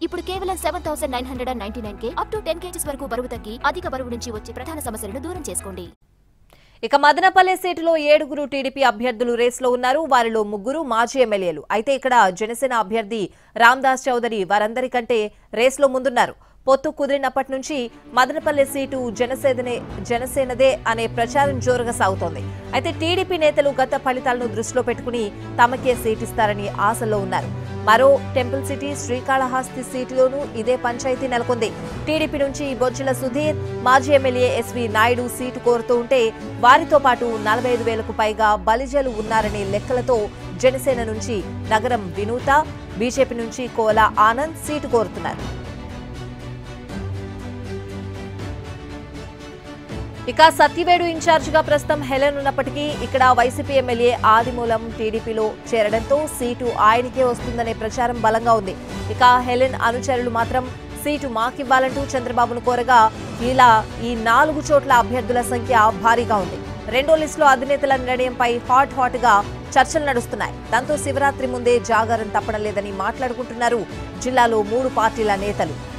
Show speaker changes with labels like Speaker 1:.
Speaker 1: ఇప్పుడు కేవలం seven thousand nine hundred and ninety nine కే అప్ టు టెన్ కేజీస్ వరకు బరువు తగ్గి అధిక బరువు నుంచి వచ్చే ప్రధాన సమస్యలను దూరం చేసుకోండి
Speaker 2: ఇక మదనపల్లె సీటులో ఏడుగురు టీడీపీ అభ్యర్థులు రేసులో ఉన్నారు వారిలో ముగ్గురు మాజీ ఎమ్మెల్యేలు అయితే ఇక్కడ జనసేన అభ్యర్థి రామ్దాస్ చౌదరి వారందరికంటే రేసులో ముందున్నారు పొత్తు కుదిరినప్పటి నుంచి మదనపల్లె సీటు జనసేనదే జనసేనదే అనే ప్రచారం జోరుగా సాగుతోంది అయితే టీడీపీ నేతలు గత ఫలితాలను దృష్టిలో పెట్టుకుని తమకే సీటిస్తారని ఆశల్లో ఉన్నారు మరో టెంపుల్ సిటీ శ్రీకాళహస్తి సీటులోనూ ఇదే పంచాయతీ నెలకొంది టీడీపీ నుంచి బొజ్జల సుధీర్ మాజీ ఎమ్మెల్యే ఎస్వి నాయుడు సీటు కోరుతూ ఉంటే వారితో పాటు నలభై ఐదు వేలకు పైగా బలిజలు ఉన్నారనే లెక్కలతో జనసేన నుంచి నగరం వినూత బీజేపీ నుంచి కోల ఆనంద్ సీటు కోరుతున్నారు ఇక సత్యవేడు ఇన్ఛార్జిగా ప్రస్తుతం హెలెన్ ఉన్నప్పటికీ ఇక్కడ వైసీపీ ఎమ్మెల్యే ఆదిమూలం టీడీపీలో చేరడంతో సీటు ఆయనకే వస్తుందనే ప్రచారం బలంగా ఉంది ఇక హెలెన్ అనుచరులు మాత్రం సీటు మాకివ్వాలంటూ చంద్రబాబును కోరగా ఇలా ఈ నాలుగు చోట్ల అభ్యర్థుల సంఖ్య భారీగా ఉంది రెండో లిస్టులో అధినేతల నిర్ణయంపై హాట్ హాట్ గా చర్చలు నడుస్తున్నాయి దాంతో శివరాత్రి ముందే జాగారం తప్పడం లేదని మాట్లాడుకుంటున్నారు జిల్లాలో మూడు పార్టీల నేతలు